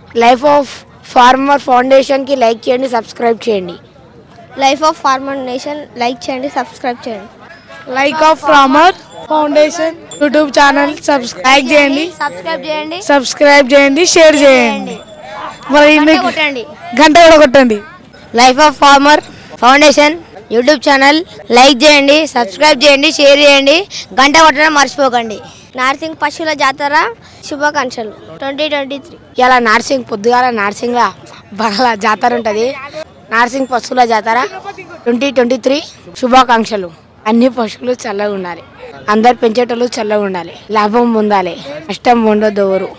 Life of farmer ఫౌండేషన్కి like చేయండి subscribe చేయండి life of farmer nation like చేయండి సబ్స్క్రైబ్ చేయండి like of farmer foundation YouTube channel subscribe చేయండి సబ్స్క్రైబ్ చేయండి సబ్స్క్రైబ్ చేయండి షేర్ చేయండి మరి మీకు కొట్టండి గంట కూడా కొట్టండి life of farmer foundation YouTube channel like చేయండి సబ్స్క్రైబ్ చేయండి షేర్ చేయండి గంట కొట్టడం మర్చిపోకండి నార్సింగ్ పశువుల జాతర శుభాకాంక్షలు ట్వంటీ ట్వంటీ త్రీ ఇలా నార్సింగ్ పొద్దుగాల నార్సింగ్లో బాగా జాతర ఉంటుంది నార్సింగ్ పశువుల జాతర ట్వంటీ ట్వంటీ త్రీ శుభాకాంక్షలు అన్ని పశువులు చల్లగా ఉండాలి అందరు పెంచేటోళ్ళు చల్లగా ఉండాలి లాభం పొందాలి నష్టం ఉండొద్దు ఎవరు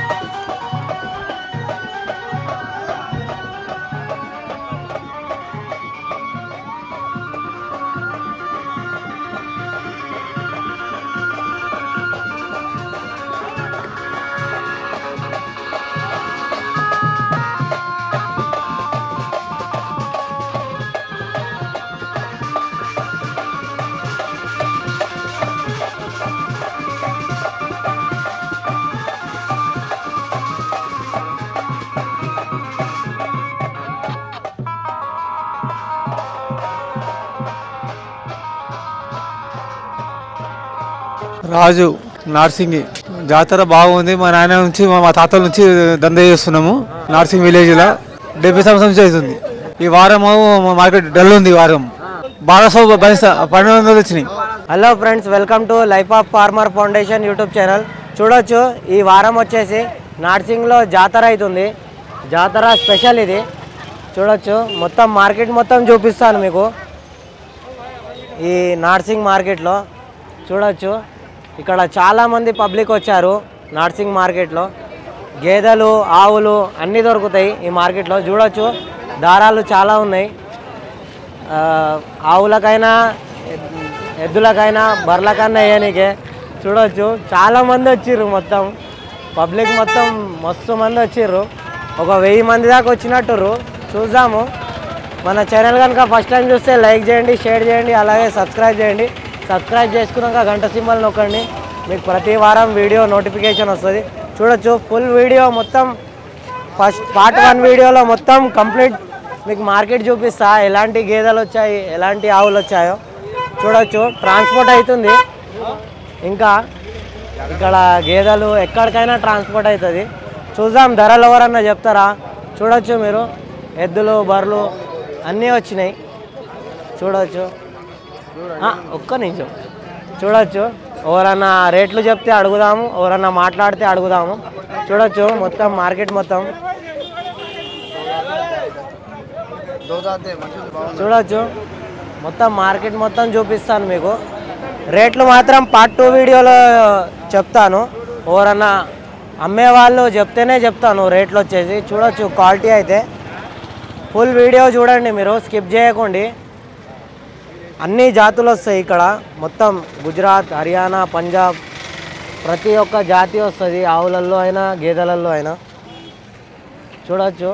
రాజు నార్సింగి జాతర బాగుంది మా నాయన నుంచి మా మా తాతల నుంచి దందా చేస్తున్నాము నార్సింగ్ విలేజ్లో డెబ్బై సంవత్సరం నుంచి అవుతుంది ఈ వారం మార్కెట్ డల్ ఉంది ఈ వారం బాగా సో పన్నెండు వందలు వచ్చినాయి hello friends welcome to life of farmer foundation YouTube channel చూడొచ్చు ఈ వారం వచ్చేసి నార్సింగ్లో జాతర అవుతుంది జాతర స్పెషల్ ఇది చూడొచ్చు మొత్తం మార్కెట్ మొత్తం చూపిస్తాను మీకు ఈ నార్సింగ్ మార్కెట్లో చూడొచ్చు ఇక్కడ చాలామంది పబ్లిక్ వచ్చారు నార్సింగ్ మార్కెట్లో గేదెలు ఆవులు అన్నీ దొరుకుతాయి ఈ మార్కెట్లో చూడొచ్చు దారాలు చాలా ఉన్నాయి ఆ, ఆవులకైనా ఎద్- ఎద్దులకైనా బర్రెలకైనా వేయనీకే చూడొచ్చు చాలా మంది వచ్చిర్రు మొత్తం పబ్లిక్ మొత్తం మస్తు మంది వచ్చిర్రు ఒక వెయ్యి మంది దాకా వచ్చినట్టుర్రు చూద్దాము మన ఛానల్ కనుక ఫస్ట్ టైం చూస్తే లైక్ చేయండి షేర్ చేయండి అలాగే సబ్స్క్రైబ్ చేయండి సబ్స్క్రైబ్ చేసుకున్నాక గంట సింబల్ నొక్కండి మీకు ప్రతి వారం వీడియో నోటిఫికేషన్ వస్తుంది చూడొచ్చు ఫుల్ వీడియో మొత్తం ఫస్ట్ పార్ట్ వన్ వీడియోలో మొత్తం కంప్లీట్ మీకు మార్కెట్ చూపిస్తా ఎలాంటి గేదెలు వచ్చాయి ఎలాంటి ఆవులు వచ్చాయో చూడొచ్చు ట్రాన్స్పోర్ట్ అవుతుంది ఇంకా ఇక్కడ గేదెలు ఎక్కడికైనా ట్రాన్స్పోర్ట్ అవుతుంది చూద్దాం ధరలు ఎవరన్నా చెప్తారా చూడొచ్చు మీరు ఎద్దులు బర్రెలు అన్నీ వచ్చినాయి చూడొచ్చు ఆ, ఒక్క నిమిషం చూడొచ్చు ఎవరన్నా రేట్లు చెప్తే అడుగుదాము ఎవరన్నా మాట్లాడితే అడుగుదాము చూడొచ్చు మొత్తం మార్కెట్ మొత్తం చూడొచ్చు మొత్తం మార్కెట్ మొత్తం చూపిస్తాను మీకు రేట్లు మాత్రం పార్ట్ టూ వీడియోలో చెప్తాను ఎవరన్నా అమ్మేవాళ్ళు చెప్తేనే చెప్తాను రేట్లు వచ్చేసి చూడొచ్చు క్వాలిటీ అయితే ఫుల్ వీడియో చూడండి మీరు స్కిప్ చేయకండి అన్ని జాతులు వస్తాయి ఇక్కడ మొత్తం గుజరాత్ హర్యానా పంజాబ్ ప్రతి ఒక్క జాతి వస్తుంది ఆవులల్లో అయినా గేదెలల్లో అయినా చూడొచ్చు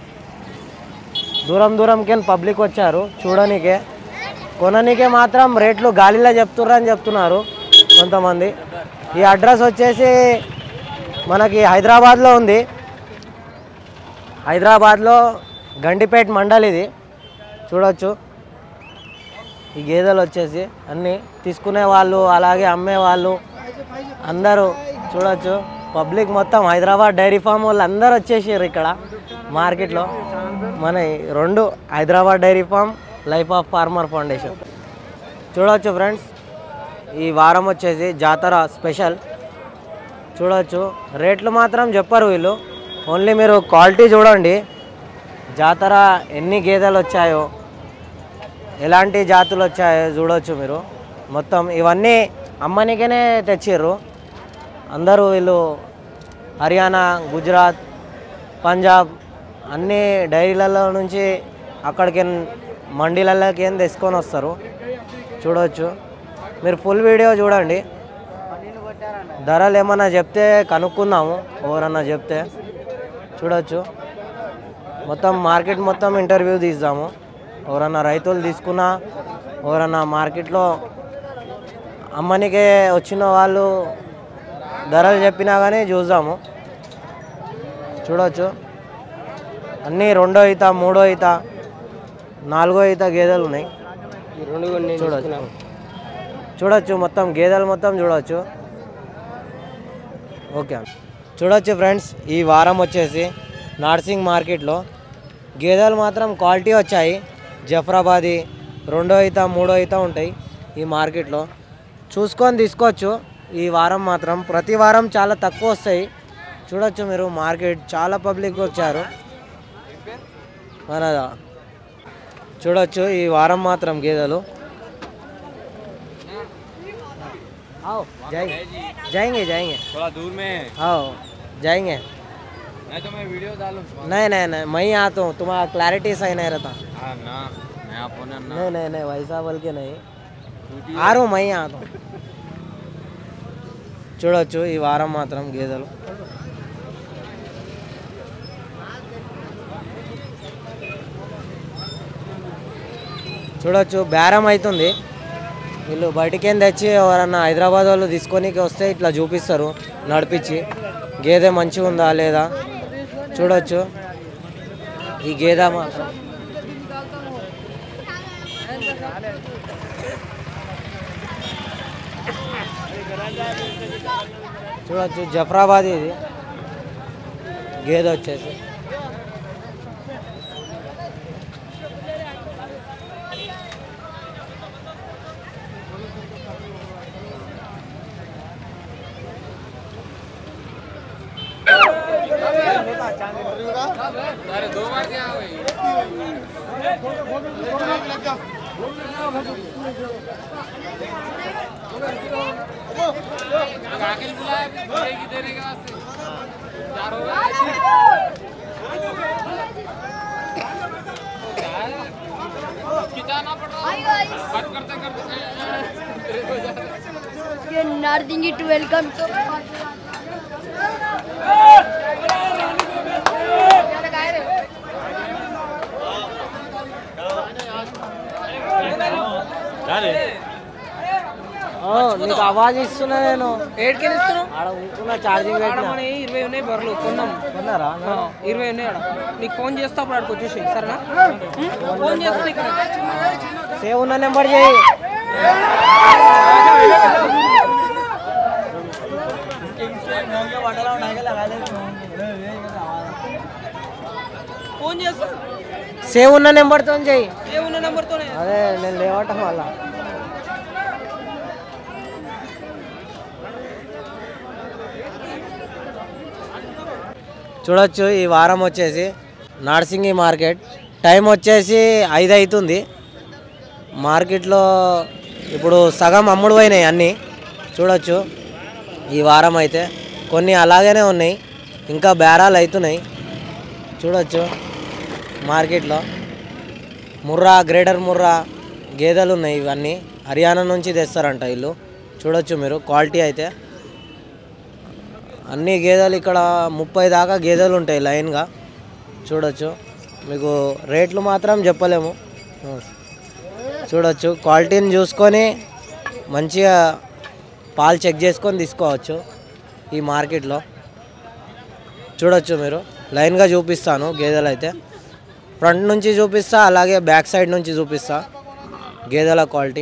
దూరం దూరంకి పబ్లిక్ వచ్చారు చూడనీకే కొననీకే మాత్రం రేట్లు గాలిలో చెప్తుర్రని చెప్తున్నారు కొంతమంది ఈ అడ్రస్ వచ్చేసి మనకి హైదరాబాద్లో ఉంది హైదరాబాద్లో గండిపేట్ మండల్ ఇది చూడొచ్చు ఈ గేదెలు వచ్చేసి అన్నీ తీసుకునే వాళ్ళు అలాగే అమ్మే వాళ్ళు అందరూ చూడొచ్చు పబ్లిక్ మొత్తం హైదరాబాద్ డైరీ ఫామ్ వాళ్ళు అందరూ వచ్చేసారు ఇక్కడ మార్కెట్లో మన ఈ రెండు Hyderabad dairy farm life of farmer foundation చూడొచ్చు ఫ్రెండ్స్ ఈ వారం వచ్చేసి జాతర స్పెషల్ చూడొచ్చు రేట్లు మాత్రం చెప్పరు వీళ్ళు ఓన్లీ మీరు క్వాలిటీ చూడండి జాతర ఎన్ని గేదెలు వచ్చాయో ఎలాంటి జాతులు వచ్చాయో చూడొచ్చు మీరు మొత్తం ఇవన్నీ అమ్మనికనే తెచ్చిర్రు అందరూ వీళ్ళు హర్యానా గుజరాత్ పంజాబ్ అన్ని డైరీలలో నుంచి అక్కడికి మండీలలోకి ఏం తెచ్చుకొని వస్తారు చూడవచ్చు మీరు ఫుల్ వీడియో చూడండి ధరలు ఏమన్నా చెప్తే కనుక్కుందాము ఎవరన్నా చెప్తే చూడొచ్చు మొత్తం మార్కెట్ మొత్తం ఇంటర్వ్యూ తీద్దాము ఎవరన్నా రైతులు తీసుకున్నా ఎవరన్నా మార్కెట్లో అమ్మనికే వచ్చిన వాళ్ళు ధరలు చెప్పినా కానీ చూద్దాము చూడవచ్చు అన్నీ రెండో ఈత మూడో ఈత నాలుగో ఈత గేదెలు ఉన్నాయి చూడొచ్చు చూడొచ్చు మొత్తం గేదెలు మొత్తం చూడొచ్చు ఓకే చూడొచ్చు ఫ్రెండ్స్ ఈ వారం వచ్చేసి నార్సింగ్ మార్కెట్లో గేదెలు మాత్రం క్వాలిటీ వచ్చాయి జఫ్రాబాదీ రెండో ఈత మూడో ఈత ఉంటాయి ఈ మార్కెట్లో చూసుకొని తీసుకోవచ్చు ఈ వారం మాత్రం ప్రతి వారం చాలా తక్కువ వస్తాయి చూడొచ్చు మీరు మార్కెట్ చాలా పబ్లిక్ వచ్చారు మన చూడొచ్చు ఈ వారం మాత్రం గేదెలు आओ जाएंगे जाएंगे जाएंगे थोड़ा दूर में है आओ जाएंगे मैं तो मैं वीडियो डालूँ नहीं नहीं नहीं मैं ही आता हूँ तुम्हारा क्लैरिटी सही नहीं रहता हाँ ना मैं आप ना नहीं नहीं नहीं वैसा बोल के नहीं आ रहा हूँ मैं ही आता हूँ చూడొచ్చు ఈ వారం మాత్రం గేదెలు చూడొచ్చు బేరం అవుతుంది వీళ్ళు బయటికేం తెచ్చి ఎవరన్నా హైదరాబాద్ వాళ్ళు తీసుకొని వస్తే ఇట్లా చూపిస్తారు నడిపించి గేదె మంచిగా ఉందా లేదా చూడొచ్చు ఈ గేదె మాత్రం చూడొచ్చు జఫ్రాబాద్ ఇది గేదె వచ్చేసి Nothing to welcome to ఓ, నీకు ఆవాజ్ ఇస్తున్నా నేను ఏడుకెళ్ళి ఇస్తున్నావు ఆడ ఉంటున్నా ఛార్జింగ్ ఆడ పెట్టినా మన ఇరవై ఉన్నాయి బర్రెలు కొన్నాం కొన్నారా ఆ, ఇరవై ఉన్నాయి ఆడ నీకు ఫోన్ చేస్తా అప్పుడు ఆడికి వచ్చేసి సరేనా ఉం? ఫోన్ చేస్తా ఇక్కడ సేవ్ ఉన్న నెంబర్ చేయి ఫోన్ చేస్తా సేవ్ ఉన్న నెంబర్తో చేయి ఏ ఉన్న నెంబర్తోనే అదే నేను లేవటం వల్ల చూడొచ్చు ఈ వారం వచ్చేసి నార్సింగి మార్కెట్ టైం వచ్చేసి ఐదు అవుతుంది మార్కెట్లో ఇప్పుడు సగం అమ్ముడు పోయినాయి అన్నీ చూడొచ్చు ఈ వారం అయితే కొన్ని అలాగనే ఉన్నాయి ఇంకా బేరాలు అవుతున్నాయి చూడొచ్చు మార్కెట్లో ముర్రా గ్రేటర్ ముర్రా గేదెలు ఉన్నాయి ఇవన్నీ హర్యానా నుంచి తెస్తారంట వీళ్ళు చూడొచ్చు మీరు క్వాలిటీ అయితే అన్ని గేదెలు ఇక్కడ ముప్పై దాకా గేదెలు ఉంటాయి లైన్గా చూడొచ్చు మీకు రేట్లు మాత్రం చెప్పలేము చూడొచ్చు క్వాలిటీని చూసుకొని మంచిగా పాలు చెక్ చేసుకొని తీసుకోవచ్చు ఈ మార్కెట్లో చూడొచ్చు మీరు లైన్గా చూపిస్తాను గేదెలు అయితే ఫ్రంట్ నుంచి చూపిస్తా అలాగే బ్యాక్ సైడ్ నుంచి చూపిస్తా గేదెల క్వాలిటీ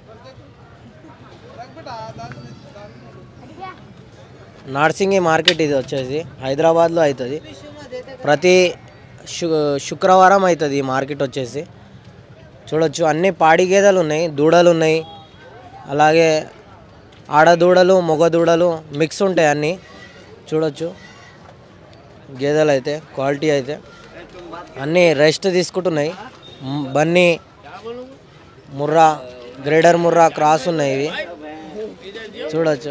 నార్సింగి మార్కెట్ ఇది వచ్చేసి హైదరాబాద్లో అవుతుంది ప్రతి శు శుక్రవారం అవుతుంది ఈ మార్కెట్ వచ్చేసి చూడొచ్చు అన్ని పాడి గేదెలు ఉన్నాయి దూడలు ఉన్నాయి అలాగే ఆడదూడలు మగ దూడలు మిక్స్ ఉంటాయి అన్నీ చూడొచ్చు గేదెలు అయితే క్వాలిటీ అయితే అన్నీ రెస్ట్ తీసుకుంటున్నాయి మ్, బన్నీ ముర్రా గ్రేడర్ ముర్రా క్రాస్ ఉన్నాయి ఇవి చూడొచ్చు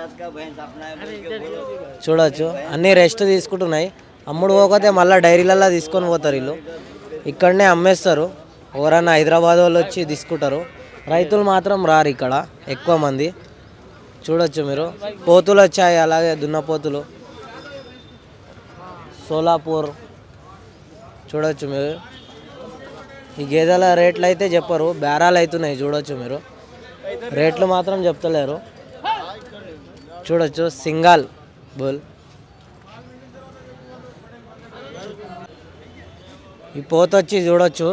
చూడొచ్చు అన్నీ రెస్ట్ తీసుకుంటున్నాయి అమ్ముడు పోకపోతే మళ్ళీ డైరీలలో తీసుకొని పోతారు వీళ్ళు ఇక్కడనే అమ్మేస్తారు ఎవరన్నా హైదరాబాద్ వాళ్ళు వచ్చి తీసుకుంటారు రైతులు మాత్రం రారు ఇక్కడ ఎక్కువ మంది చూడొచ్చు మీరు పోతులు వచ్చాయి అలాగే దున్నపోతులు సోలాపూర్ చూడొచ్చు మీరు ఈ గేదెల రేట్లు అయితే చెప్పరు బేరాలు అవుతున్నాయి చూడొచ్చు మీరు రేట్లు మాత్రం చెప్తలేరు చూడొచ్చు సింగల్ బుల్ ఈ పోత వచ్చి చూడొచ్చు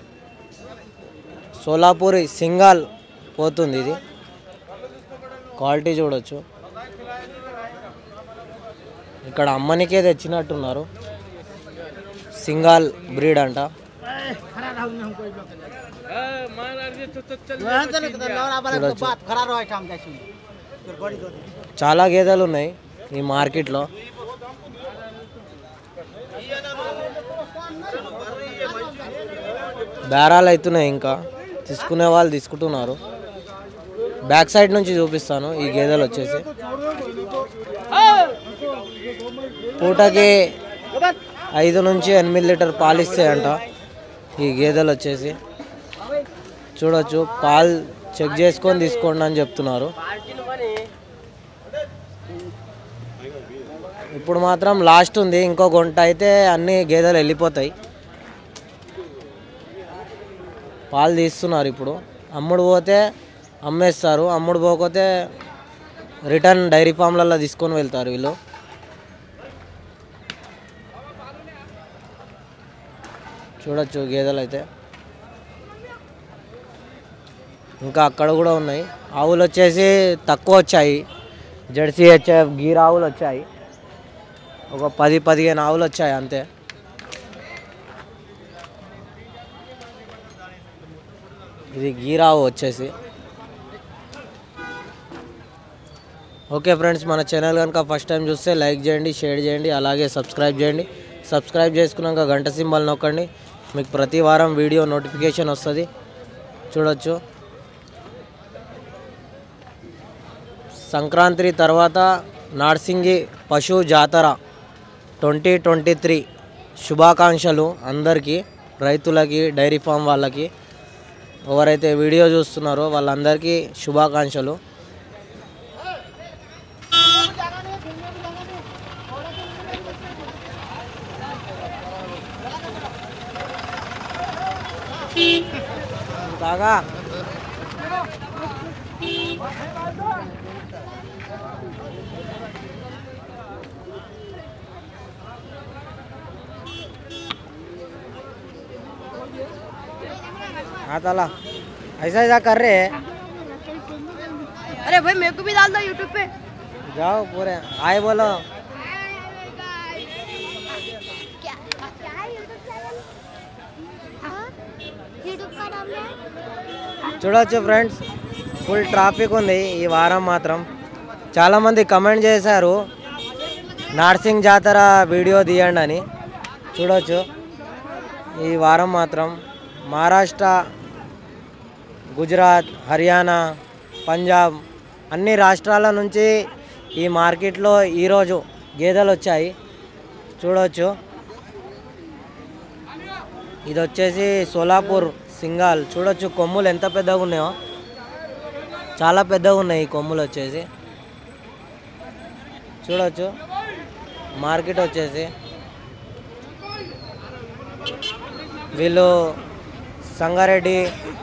సోలాపూరి సింగాల్ పోతుంది ఇది క్వాలిటీ చూడొచ్చు ఇక్కడ అమ్మనికే తెచ్చినట్టున్నారు సింగాల్ బ్రీడ్ అంట చూడొచ్చు. చాలా గేదెలు ఉన్నాయి ఈ మార్కెట్లో బేరాలు అవుతున్నాయి ఇంకా తీసుకునే వాళ్ళు తీసుకుంటున్నారు బ్యాక్ సైడ్ నుంచి చూపిస్తాను ఈ గేదెలు వచ్చేసి పూటకి ఐదు నుంచి ఎనిమిది లీటర్ పాలు ఇస్తాయంట ఈ గేదెలు వచ్చేసి చూడొచ్చు పాలు చెక్ చేసుకొని తీసుకోండి అని చెప్తున్నారు ఇప్పుడు మాత్రం లాస్ట్ ఉంది ఇంకో గంట అయితే అన్ని గేదెలు వెళ్ళిపోతాయి పాలు తీస్తున్నారు ఇప్పుడు అమ్ముడు పోతే అమ్మేస్తారు అమ్ముడు పోకపోతే రిటర్న్ డైరీ ఫామ్లలో తీసుకొని వెళ్తారు వీళ్ళు చూడొచ్చు గేదెలు అయితే ఇంకా అక్కడ కూడా ఉన్నాయి ఆవులు వచ్చేసి తక్కువ వచ్చాయి జెర్సీ హెచ్ఎఫ్ గీర్ ఆవులు వచ్చాయి ఒక పది పదిహేను ఆవులు వచ్చాయి అంతే ఇది గీరావు వచ్చేసి ఓకే ఫ్రెండ్స్ మన ఛానల్ కనుక ఫస్ట్ టైం చూస్తే లైక్ చేయండి షేర్ చేయండి అలాగే సబ్స్క్రైబ్ చేయండి సబ్స్క్రైబ్ చేసుకున్నాక గంట సింబల్ నొక్కండి మీకు ప్రతి వారం వీడియో నోటిఫికేషన్ వస్తుంది చూడొచ్చు సంక్రాంతి తర్వాత నార్సింగి పశు జాతర ట్వంటీ ట్వంటీ త్రీ శుభాకాంక్షలు అందరికీ రైతులకి డైరీ ఫామ్ వాళ్ళకి ఎవరైతే వీడియో చూస్తున్నారో వాళ్ళందరికీ శుభాకాంక్షలు బాగా हाँ ताला ऐसा ऐसा कर रहे हैं अरे भाई मेरे को भी डाल दो यूट्यूब पे जाओ पूरे आए बोलो చూడవచ్చు ఫ్రెండ్స్ ఫుల్ ట్రాఫిక్ ఉంది ఈ వారం మాత్రం చాలామంది కమెంట్ చేశారు నార్సింగ్ జాతర వీడియో తీయండి అని చూడవచ్చు ఈ వారం మాత్రం మహారాష్ట్ర గుజరాత్ హర్యానా పంజాబ్ అన్ని రాష్ట్రాల నుంచి ఈ మార్కెట్లో ఈరోజు గేదెలు వచ్చాయి చూడవచ్చు ఇది వచ్చేసి సోలాపూర్ సింగాల్ చూడొచ్చు కొమ్ములు ఎంత పెద్దగా ఉన్నాయో చాలా పెద్దగా ఉన్నాయి ఈ కొమ్ములు వచ్చేసి చూడొచ్చు మార్కెట్ వచ్చేసి వీళ్ళు సంగారెడ్డి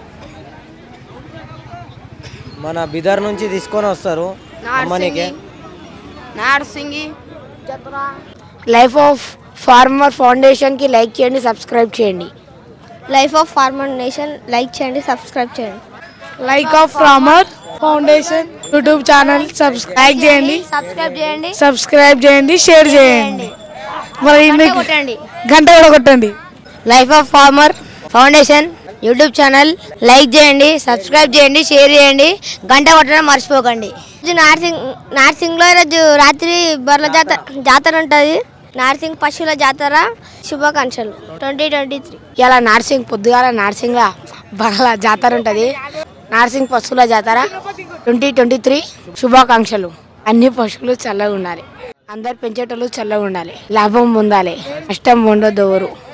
మన బిదర్ నుంచి తీసుకొని వస్తారు అమ్మనికి నార్సింగి లైఫ్ ఆఫ్ ఫార్మర్ ఫౌండేషన్కి లైక్ చేయండి సబ్స్క్రైబ్ చేయండి life of farmer nation like చేయండి సబ్స్క్రైబ్ చేయండి like of farmer foundation YouTube channel subscribe చేయండి సబ్స్క్రైబ్ చేయండి సబ్స్క్రైబ్ చేయండి షేర్ చేయండి మరి గంట మీకు కొట్టండి గంట కూడా కొట్టండి life of farmer foundation YouTube channel like చేయండి సబ్స్క్రైబ్ చేయండి షేర్ చేయండి గంట కొట్టడం మర్చిపోకండి ఈరోజు నార్సింగ్ నార్సింగ్లో ఈరోజు రాత్రి బర్ల జాతర జాతర ఉంటుంది నార్సింగ్ పశువుల జాతర శుభాకాంక్షలు ట్వంటీ ట్వంటీ త్రీ ఇలా నార్సింగ్ పొద్దుగాల నార్సింగ్లో బహళ జాతర ఉంటుంది నార్సింగ్ పశువుల జాతర ట్వంటీ ట్వంటీ త్రీ శుభాకాంక్షలు అన్ని పశువులు చల్లగా ఉండాలి అందరు పెంచేటోళ్ళు చల్లగా ఉండాలి లాభం పొందాలి నష్టం ఉండొద్దు ఎవరు